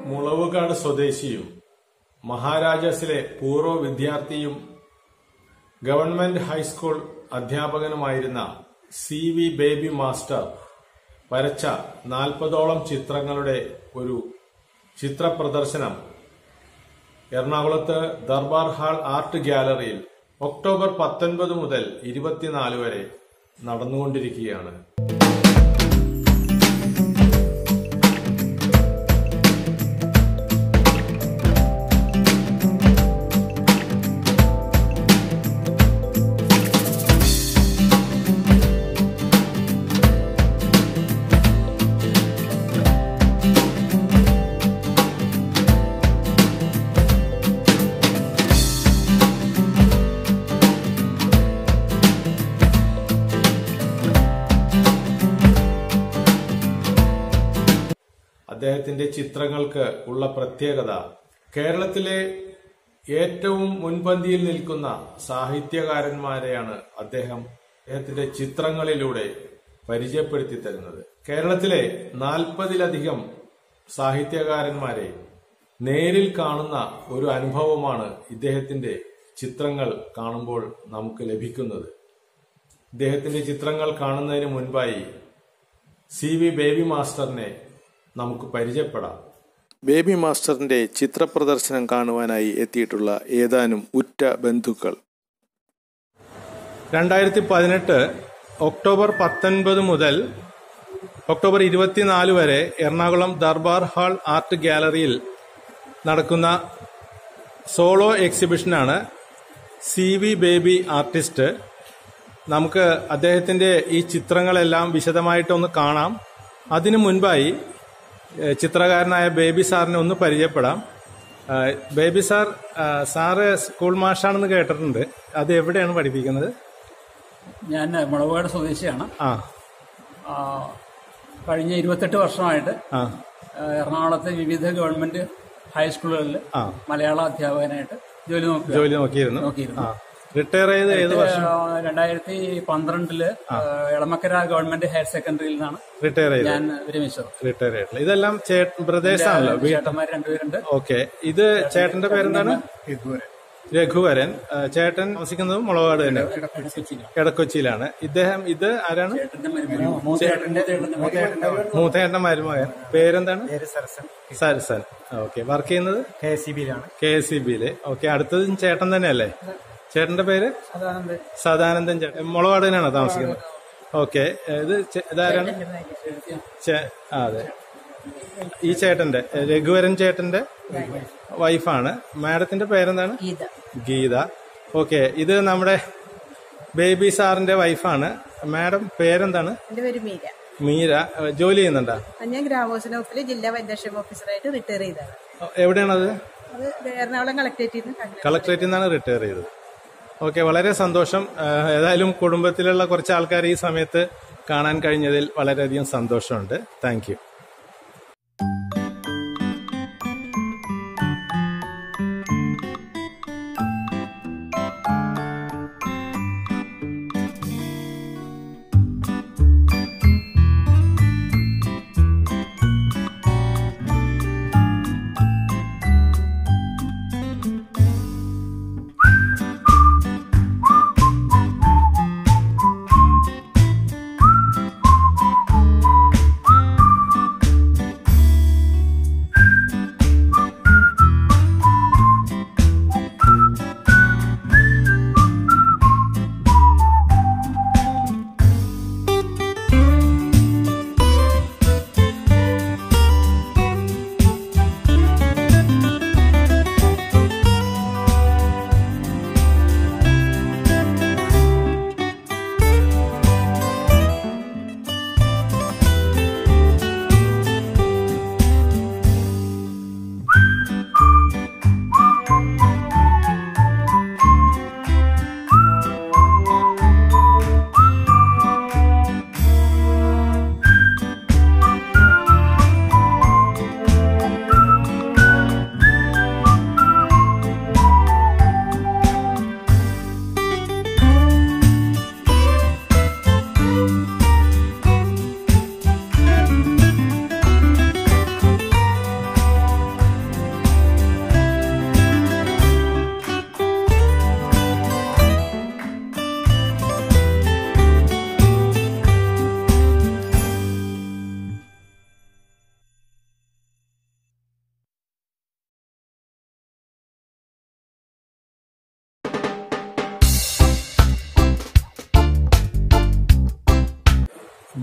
മുളവുകാട് സ്വദേശിയും മഹാരാജാസിലെ പൂർവ്വ വിദ്യാർത്ഥിയും ഗവൺമെന്റ് ഹൈസ്കൂൾ അധ്യാപകനുമായിരുന്ന സി വി ബേബി മാസ്റ്റർ വരച്ച നാൽപ്പതോളം ചിത്രങ്ങളുടെ ഒരു ചിത്ര പ്രദർശനം എറണാകുളത്ത് ദർബാർ ഹാൾ ആർട്ട് ഗ്യാലറിയിൽ ഒക്ടോബർ പത്തൊൻപത് മുതൽ ഇരുപത്തിനാല് വരെ നടന്നുകൊണ്ടിരിക്കുകയാണ് അദ്ദേഹത്തിന്റെ ചിത്രങ്ങൾക്ക് ഉള്ള പ്രത്യേകത കേരളത്തിലെ ഏറ്റവും മുൻപന്തിയിൽ നിൽക്കുന്ന സാഹിത്യകാരന്മാരെയാണ് അദ്ദേഹം അദ്ദേഹത്തിന്റെ ചിത്രങ്ങളിലൂടെ പരിചയപ്പെടുത്തി തരുന്നത് കേരളത്തിലെ നാൽപ്പതിലധികം സാഹിത്യകാരന്മാരെ നേരിൽ കാണുന്ന ഒരു അനുഭവമാണ് ഇദ്ദേഹത്തിന്റെ ചിത്രങ്ങൾ കാണുമ്പോൾ നമുക്ക് ലഭിക്കുന്നത് ഇദ്ദേഹത്തിന്റെ ചിത്രങ്ങൾ കാണുന്നതിന് മുൻപായി സി വി ബേബി മാസ്റ്ററിനെ നമുക്ക് പരിചയപ്പെടാം ബേബി മാസ്റ്ററിന്റെ ചിത്രപ്രദർശനം കാണുവാനായി എത്തിയിട്ടുള്ള ഏതാനും ഉറ്റ ബന്ധുക്കൾ രണ്ടായിരത്തി പതിനെട്ട് ഒക്ടോബർ പത്തൊൻപത് മുതൽ ഒക്ടോബർ ഇരുപത്തിനാല് വരെ എറണാകുളം ദർബാർ ഹാൾ ആർട്ട് ഗാലറിയിൽ നടക്കുന്ന സോളോ എക്സിബിഷനാണ് സി വി ബേബി ആർട്ടിസ്റ്റ് നമുക്ക് അദ്ദേഹത്തിന്റെ ഈ ചിത്രങ്ങളെല്ലാം വിശദമായിട്ടൊന്ന് കാണാം അതിനു മുൻപായി ഏഹ്, ചിത്രകാരനായ ബേബി സാറിനെ ഒന്ന് പരിചയപ്പെടാം ഏഹ്, ബേബി സാർ ഏഹ്, സാറ് സ്കൂൾ മാഷാണെന്ന് കേട്ടിട്ടുണ്ട് അത് എവിടെയാണ് പഠിപ്പിക്കുന്നത് ഞാൻ മുളകുകാട് സ്വദേശിയാണ് ആ ആ, കഴിഞ്ഞ ഇരുപത്തെട്ട് വർഷമായിട്ട് ആ ആ, എറണാകുളത്തെ വിവിധ ഗവൺമെന്റ് ഹൈസ്കൂളുകളിൽ ആ. മലയാള അധ്യാപകനായിട്ട് ജോലി നോക്കുക ജോലി നോക്കിയിരുന്നു നോക്കിയിരുന്നു. ആ റിട്ടയർ ചെയ്ത് ഏത് വർഷം ആ, രണ്ടായിരത്തി പന്ത്രണ്ടില് ആ, എളമക്കര ഗവൺമെന്റ് ഹയർ സെക്കൻഡറിയിൽ നിന്നാണ് റിട്ടയർ ചെയ്ത് ഞാൻ വിരമിച്ചത് റിട്ടയർ ചെയ്തിട്ടുള്ള ഇതെല്ലാം ബ്രദേഴ്സ് ആണല്ലോ വീ- ചേട്ടന്മാർ രണ്ടുപേരുണ്ട് ഓക്കെ ഇത് ചേട്ടന്റെ പേരെന്താണ് രഘുവരൻ ആ, ചേട്ടൻ താമസിക്കുന്നത് മുളകാട് തന്നെ കൊച്ചിയിലാണ്. എടക്കൊച്ചിയിലാണ് ഇദ്ദേഹം ഇത് ആരാണ് ചേട്ടന്റെ മരുമകൻ. മൂത്തേട്ടന്റെ ചേട്ടന്റെ മരുമകൻ. മൂത്തേട്ടന്റെ മരുമകൻ പേരെന്താണ് സരസൻ ഓക്കെ വർക്ക് ചെയ്യുന്നത് കെ എസ് സി ബിയിലാണ് കെ എസ് സി ബിയില് ഓക്കെ അടുത്തതും ചേട്ടൻ തന്നെയല്ലേ ചേട്ടന്റെ പേര് അതാണെന്ത് സദാനന്ദൻ ചേട്ടൻ മുളകാട് തന്നെയാണോ താമസിക്കുന്നത് ഓക്കെ ഇത് ചെ- ഇതാരാണ് ചേ- ആ, അതെ ഈ ചേട്ടന്റെ രഘുവരൻ ചേട്ടന്റെ വൈഫാണ് മാഡത്തിന്റെ പേരെന്താണ് ഗീത ഓക്കെ ഇത് നമ്മുടെ ബേബി സാറിന്റെ വൈഫാണ് മാഡം പേരെന്താണ് എന്റെ പേര് മീര മീര ഏഹ്, ജോലി ചെയ്യുന്നുണ്ടോ ഞാൻ ഗ്രാമോത്സവ വകുപ്പിലെ ജില്ലാ വൈദ്യക്ഷേമ ഓഫീസറായിട്ട് റിട്ടയർ ചെയ്തതാണ് എവിടെയാണത് അത് എറണാകുളം കളക്ടറേറ്റിൽ നിന്ന് കണ്ണൂർ കളക്ടറേറ്റിൽ നിന്നാണ് റിട്ടയർ ചെയ്തത് ഓക്കെ വളരെ സന്തോഷം ഏഹ്, ഏതായാലും കുടുംബത്തിലുള്ള കുറച്ച് ആൾക്കാർ ഈ സമയത്ത് കാണാൻ കഴിഞ്ഞതിൽ വളരെയധികം സന്തോഷമുണ്ട് താങ്ക് യു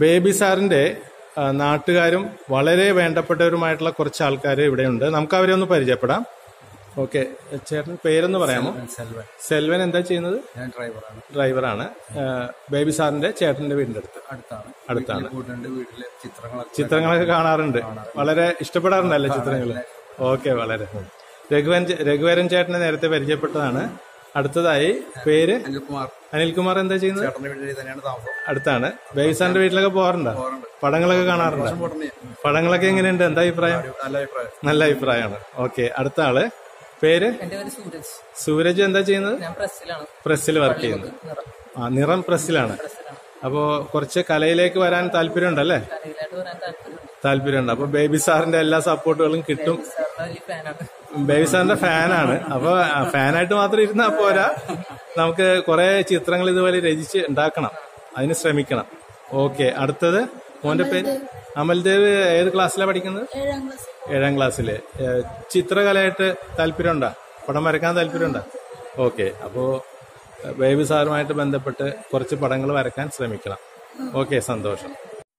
ബേബി സാറിന്റെ ആ, നാട്ടുകാരും വളരെ വേണ്ടപ്പെട്ടവരുമായിട്ടുള്ള കുറച്ച് ആൾക്കാർ ഇവിടെയുണ്ട് നമുക്ക് അവരെ ഒന്ന് പരിചയപ്പെടാം ഓക്കെ ചേട്ടൻ പേരൊന്ന് പറയാമോ സെൽവൻ സെൽവൻ എന്താ ചെയ്യുന്നത് ഞാൻ ഡ്രൈവറാണ് ഡ്രൈവറാണ് ആ, ബേബി സാറിന്റെ ചേട്ടന്റെ വീടിന്റെ അടുത്ത് അടുത്താണ് അടുത്താണ് കൂട്ടുണ്ട് വീട്ടിലെ ചിത്രങ്ങളൊക്കെ ചിത്രങ്ങളൊക്കെ കാണാറുണ്ട് വളരെ ഇഷ്ടപ്പെടാറുണ്ടല്ലേ ചിത്രങ്ങൾ ഓക്കെ വളരെ രഘുവൻ ചേ- രഘുവരൻ ചേട്ടനെ നേരത്തെ പരിചയപ്പെട്ടതാണ് അടുത്തതായി പേര് അനിൽകുമാർ അനിൽകുമാർ എന്താ ചെയ്യുന്നത് ചേട്ടന്റെ വീട്ടിൽ തന്നെയാണ് താമസം അടുത്താണ് ബേബി സാറിന്റെ വീട്ടിലൊക്കെ പോകാറുണ്ടോ പടങ്ങളൊക്കെ കാണാറുണ്ടോ പടങ്ങളൊക്കെ എങ്ങനെയുണ്ട് എന്താ അഭിപ്രായം നല്ല അഭിപ്രായം നല്ല അഭിപ്രായമാണ് ഓക്കെ അടുത്ത ആള് പേര് എന്റെ പേര് സൂരജ് സൂരജ് എന്താ ചെയ്യുന്നത് ഞാൻ പ്രസ്സിലാണ് പ്രസ്സിൽ വർക്ക് ചെയ്യുന്നത് നിറം ആ നിറം പ്രസ്സിലാണ് പ്രസ്സിലാണ് അപ്പോ കുറച്ച് കലയിലേക്ക് വരാൻ താല്പര്യമുണ്ടല്ലേ കലയിലായിട്ട് വരാൻ താല്പര്യമുണ്ട് താല്പര്യമുണ്ട് അപ്പൊ ബേബി സാറിന്റെ എല്ലാ സപ്പോർട്ടുകളും കിട്ടും സാറിന്റെ വലിയ ഫാനാണ് ബേബി സാറിന്റെ ഫാനാണ് അപ്പൊ ആ ഫാനായിട്ട് മാത്രം ഇരുന്നാ പോരാ നമുക്ക് കുറെ ചിത്രങ്ങൾ ഇതുപോലെ രചിച്ച് ഉണ്ടാക്കണം അതിന് ശ്രമിക്കണം ഓക്കെ അടുത്തത് മോന്റെ പേര് അമൽദേവ് ഏത് ക്ലാസ്സിലാണ് പഠിക്കുന്നത് ഏഴാം ക്ലാസ്സില് ഏഹ് ചിത്രകലയായിട്ട് താല്പര്യമുണ്ടോ പടം വരക്കാൻ താല്പര്യമുണ്ടോ ഓക്കെ അപ്പോ ഏഹ് ബേബി സാറുമായിട്ട് ബന്ധപ്പെട്ട് കുറച്ച് പടങ്ങൾ വരക്കാൻ ശ്രമിക്കണം ഓക്കെ സന്തോഷം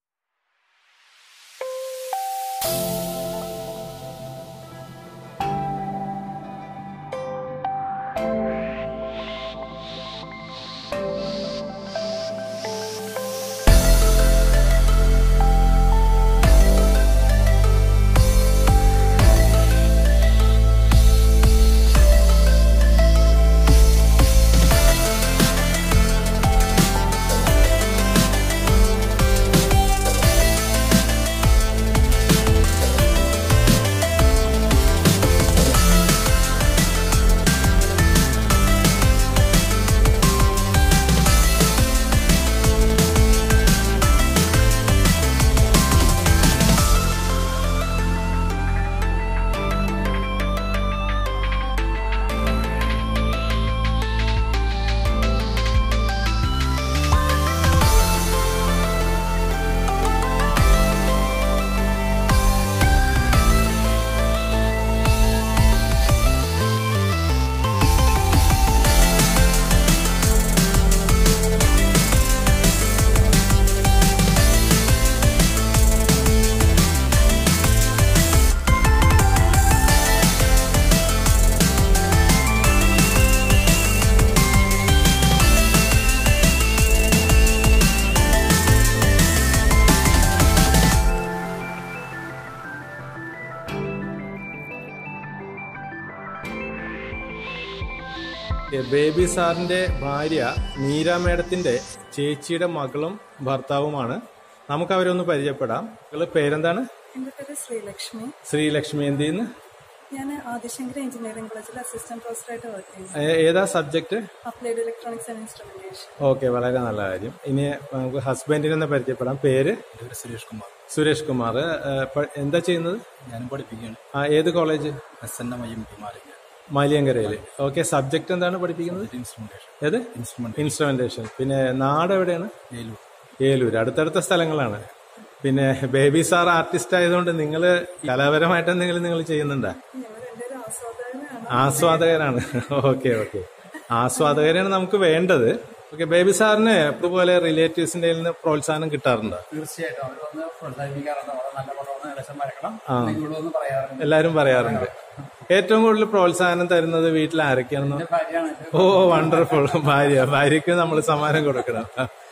ബേബി സാറിന്റെ ഭാര്യ മീര മേഡത്തിന്റെ ചേച്ചിയുടെ മകളും ഭർത്താവുമാണ് നമുക്ക് അവരെ ഒന്ന് പരിചയപ്പെടാം നിങ്ങള് പേരെന്താണ് എൻ്റെ പേര് ശ്രീലക്ഷ്മി ശ്രീലക്ഷ്മി എന്ത് ചെയ്യുന്നു ഞാൻ ആദിശങ്കര എഞ്ചിനീയറിംഗ് കോളേജിൽ അസിസ്റ്റന്റ് പ്രൊഫസറായിട്ട് വർക്ക് ചെയ്യുന്നു ഏ- ഏതാ subject applied electronics and instrumentation okay വളരെ നല്ല കാര്യം ഇനി നമുക്ക് ഹസ്ബൻഡിനെ ഒന്ന് പരിചയപ്പെടാം പേര് എൻ്റെ പേര് സുരേഷ് കുമാർ സുരേഷ് കുമാർ എന്താ ചെയ്യുന്നത് ഞാനും പഠിപ്പിക്കുകയാണ് ആ, ഏത് college S N M I M T മാലിന്യ മാലിയങ്കരയിൽ ഓക്കെ സബ്ജക്ട് എന്താണ് പഠിപ്പിക്കുന്നത് ഇൻസ്ട്രുമെന്റേഷൻ ഏത് ഇൻസ്ട്രുമെന്റ് ഇൻസ്ട്രുമെന്റേഷൻ പിന്നെ നാട് എവിടെയാണ് ഏലൂർ ഏലൂർ അടുത്തടുത്ത സ്ഥലങ്ങളാണ് പിന്നെ ബേബി സാർ ആർട്ടിസ്റ്റ് ആയതുകൊണ്ട് നിങ്ങൾ കലാപരമായിട്ട് എന്തെങ്കിലും നിങ്ങൾ ചെയ്യുന്നുണ്ടോ ഞങ്ങൾ രണ്ടുപേരും ആസ്വാദകനാണ് ആസ്വാദകരാണ് ഓക്കെ ഓക്കെ ആസ്വാദകരാണ് നമുക്ക് വേണ്ടത് ഓക്കെ ബേബി സാറിന് ഇതുപോലെ റിലേറ്റീവ്സിന്റെ കയ്യിൽ നിന്ന് പ്രോത്സാഹനം കിട്ടാറുണ്ടോ തീർച്ചയായിട്ടും അവർ വന്ന് പ്രോത്സാഹിപ്പിക്കാറുണ്ട് വളരെ നല്ല പടമാണ് ഇലക്ഷൻ വരക്കണം ആ. അല്ലെങ്കിൽ ഇവിടെ വന്ന് പറയാറുണ്ട് എല്ലാരും പറയാറുണ്ട് ഏറ്റവും കൂടുതൽ പ്രോത്സാഹനം തരുന്നത് വീട്ടിൽ ആരൊക്കെയാണെന്ന് എൻ്റെ ഭാര്യയാണ് എൻ്റെ ഓ വണ്ടർഫുൾ ഭാര്യ ഭാര്യക്ക് നമ്മൾ സമ്മാനം കൊടുക്കണം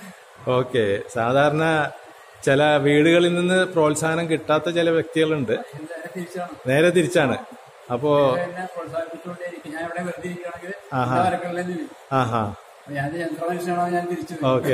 ഓക്കെ സാധാരണ ചില വീടുകളിൽ നിന്ന് പ്രോത്സാഹനം കിട്ടാത്ത ചില വ്യക്തികളുണ്ട് നേരെ തിരിച്ചാണ് നേരെ തിരിച്ചാണ് അപ്പോ എന്നെ പ്രോത്സാഹിപ്പിച്ചുകൊണ്ടേയിരിക്കും ഞാൻ ഇവിടെ വെറുതെ ഇരിക്കുകയാണെങ്കിൽ ആഹാ. വരക്കല്ലേ ആഹാ ഞാൻ യന്ത്രമനുഷ്യനാണോ ഞാൻ തിരിച്ചു ഓക്കെ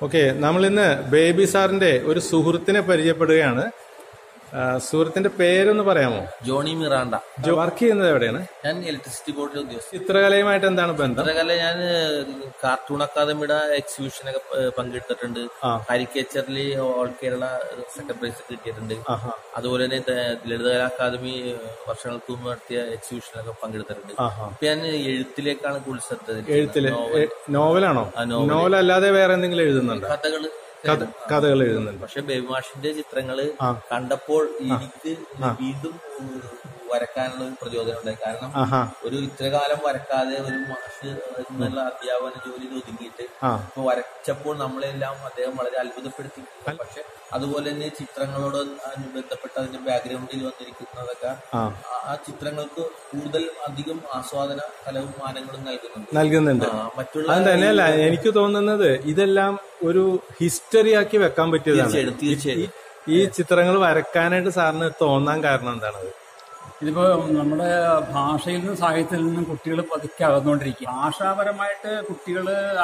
ഓക്കെ നമ്മളിന്ന് ബേബി സാറിന്റെ ഒരു സുഹൃത്തിനെ പരിചയപ്പെടുകയാണ് ആ, സുഹൃത്തിന്റെ പേരൊന്ന് പറയാമോ ജോണി മിറാണ്ട വർക്ക് ചെയ്യുന്നത് എവിടെയാണ് ഞാൻ ഇലക്ട്രിസിറ്റി ബോർഡിലെ ഉദ്യോഗസ്ഥൻ ചിത്രകലയുമായിട്ട് എന്താണ് ബന്ധം ചിത്രകല ഞാൻ കാർട്ടൂൺ അക്കാദമിയുടെ എക്സിബിഷനൊക്കെ പ- പങ്കെടുത്തിട്ടുണ്ട് കാരിക്കേച്ചറിൽ ഓൾ കേരള സെക്കൻഡ് പ്രൈസ് കിട്ടിയിട്ടുണ്ട് ആഹാ. അതുപോലെ തന്നെ ത- ലളിതകലാ അക്കാദമി വർഷങ്ങൾക്ക് മുമ്പ് നടത്തിയ എക്സിബിഷനൊക്കെ പങ്കെടുത്തിട്ടുണ്ട് ആഹാ. ഇപ്പൊ ഞാൻ എഴുത്തിലേക്കാണ് കൂടുതൽ ശ്രദ്ധ തിരിച്ചത്. എഴുത്തില് നോവൽ, എ- നോവലാണോ ആ, നോവൽ. നോവൽ അല്ലാതെ വേറെ എന്തെങ്കിലും എഴുതുന്നുണ്ടോ കഥകള് കഥ കഥകൾ എഴുതുന്നുണ്ട് പക്ഷെ ബേബിമാഷിന്റെ ചിത്രങ്ങള് കണ്ടപ്പോൾ എനിക്ക് വീണ്ടും ഉം, വരക്കാനുള്ള ഒരു പ്രചോദനം ഉണ്ടായി കാരണം ആഹാ ഒരു ഇത്രകാലം വരക്കാതെ ഒരു മാഷ് എന്നുള്ള അധ്യാപന ജോലിയിൽ ഒതുങ്ങിയിട്ട് ആ. ഇപ്പൊ വരച്ചപ്പോൾ നമ്മളെല്ലാം അദ്ദേഹം വളരെ അത്ഭുതപ്പെടുത്തി പക്ഷെ അതുപോലെ തന്നെ ചിത്രങ്ങളോട് അനു- ബന്ധപ്പെട്ട് അതിന്റെ ബാക്ക്ഗ്രൗണ്ടിൽ വന്നിരിക്കുന്നതൊക്കെ ആ ആ- ആ ചിത്രങ്ങൾക്ക് കൂടുതൽ അധികം ആസ്വാദന ഫലവും മാനങ്ങളും നൽകുന്നുണ്ട് നൽകുന്നുണ്ട് ആ, മറ്റുള്ള അത് തന്നെയല്ല എനിക്ക് തോന്നുന്നത് ഇതെല്ലാം ഒരു ഹിസ്റ്ററി ആക്കി വെക്കാൻ പറ്റിയതാണ് തീർച്ചയായിട്ടും തീർച്ചയായും ഈ ചിത്രങ്ങൾ വരക്കാനായിട്ട് സാറിന് തോന്നാൻ കാരണം എന്താണത് ഇതിപ്പോ നമ്മുടെ ഭാഷയിൽ നിന്നും സാഹിത്യത്തിൽ നിന്നും കുട്ടികൾ പതുക്കെ അകന്നുകൊണ്ടിരിക്കുക ഭാഷാപരമായിട്ട് കുട്ടികൾ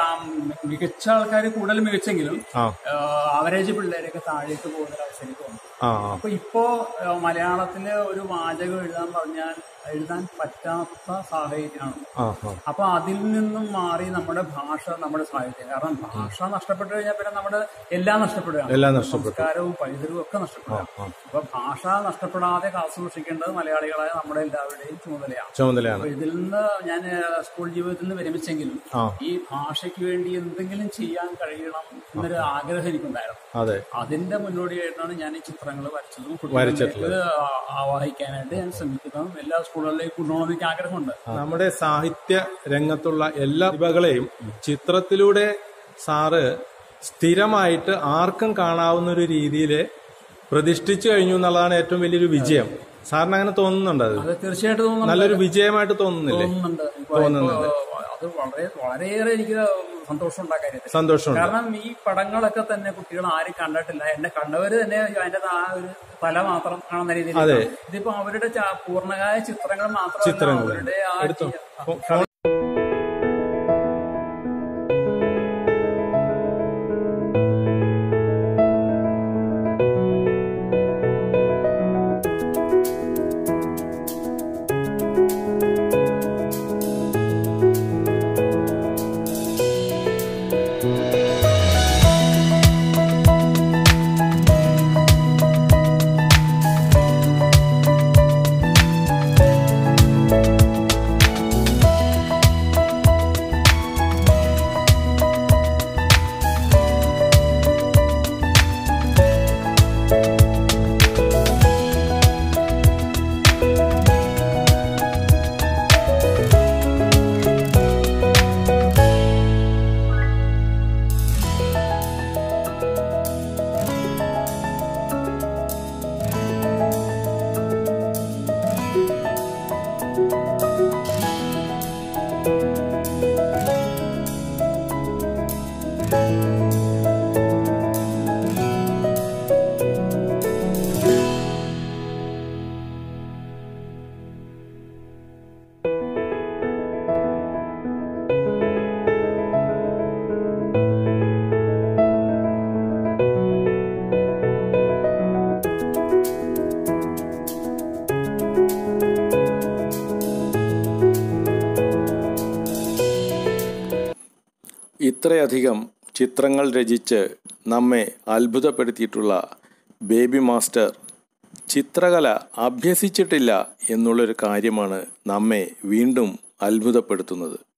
മികച്ച ആൾക്കാർ കൂടുതൽ മികച്ചെങ്കിലും ആ ആവറേജ് പിള്ളേരൊക്കെ താഴേക്ക് പോകുന്ന ഒരു അവസ്ഥയിലേക്ക് വന്നു ആ അപ്പൊ ഇപ്പോ ആ, മലയാളത്തില് ഒരു വാചകം എഴുതാൻ പറഞ്ഞാൽ എഴുതാൻ പറ്റാത്ത സാഹചര്യമാണ് ആ ആ അപ്പൊ അതിൽ നിന്നും മാറി നമ്മുടെ ഭാഷ നമ്മുടെ സാഹിത്യം കാരണം ഭാഷ നഷ്ടപ്പെട്ടു കഴിഞ്ഞാൽ പിന്നെ നമ്മുടെ എല്ലാം നഷ്ടപ്പെടുകയാണ് എല്ലാം നഷ്ടപ്പെട്ടു. സംസ്കാരവും പൈതൃകവും ഒക്കെ നഷ്ടപ്പെടുകയാണ് അപ്പൊ ഭാഷ നഷ്ടപ്പെടാതെ കാത്തു സൂക്ഷിക്കേണ്ടത് മലയാളികളായ നമ്മുടെ എല്ലാവരുടെയും ചുമതലയാണ് ചുമതലയാണ് അപ്പൊ ഇതിൽ നിന്ന് ഞാൻ ഏഹ്, സ്കൂൾ ജീവിതത്തിൽ നിന്ന് വിരമിച്ചെങ്കിലും ആ. ഈ ഭാഷയ്ക്ക് വേണ്ടി എന്തെങ്കിലും ചെയ്യാൻ കഴിയണം എന്നൊരു ആഗ്രഹം എനിക്കുണ്ടായിരുന്നു അതെ അതിന്റെ മുന്നോടിയായിട്ടാണ് ഞാൻ ഈ ചിത്രങ്ങൾ വരച്ചതും വരച്ചിട്ടുള്ളത്. കുട്ടികളിലേക്ക് ആ- ആവാഹിക്കാനായിട്ട് ഞാൻ ശ്രമിക്കുന്നതും എല്ലാ സ്കൂളുകളിലേക്ക് കൊണ്ടുപോകണമെന്ന് എനിക്ക് ആഗ്രഹമുണ്ട് നമ്മുടെ സാഹിത്യ രംഗത്തുള്ള എല്ലാ പ്രതിഭകളെയും ചിത്രത്തിലൂടെ സാറ് സ്ഥിരമായിട്ട് ആർക്കും കാണാവുന്ന ഒരു രീതിയിൽ പ്രതിഷ്ഠിച്ചു കഴിഞ്ഞു എന്നുള്ളതാണ് ഏറ്റവും വലിയൊരു വിജയം സാറിന് അങ്ങനെ തോന്നുന്നുണ്ട് അത് അത് തീർച്ചയായിട്ടും തോന്നുന്നുണ്ട്. നല്ലൊരു വിജയമായിട്ട് തോന്നുന്നില്ലേ തോന്നുന്നുണ്ട് ഇപ്പൊ- തോന്നുന്നുണ്ട്. ഇപ്പൊ അത് വളരെ വളരെയേറെ എനിക്ക് സന്തോഷം ഉണ്ടാക്കാനായിട്ട് സന്തോഷമുണ്ട് കാരണം ഈ പടങ്ങളൊക്കെ തന്നെ കുട്ടികൾ ആരും കണ്ടിട്ടില്ല എന്നെ കണ്ടവര് തന്നെ അതിന്റെ ആ ഒരു തല മാത്രം കാണുന്ന രീതിയിൽ അതെ. ഇതിപ്പോ അവരുടെ ച- പൂർണ്ണകായ ചിത്രങ്ങൾ മാത്രമല്ല ചിത്രങ്ങൾ. അവരുടെ ആ എടുത്തോ. ചി- ഫോ- ഫോൺ ഇത്രയധികം ചിത്രങ്ങൾ രചിച്ച് നമ്മെ അത്ഭുതപ്പെടുത്തിയിട്ടുള്ള ബേബി മാസ്റ്റർ ചിത്രകല അഭ്യസിച്ചിട്ടില്ല എന്നുള്ളൊരു കാര്യമാണ് നമ്മെ വീണ്ടും അത്ഭുതപ്പെടുത്തുന്നത്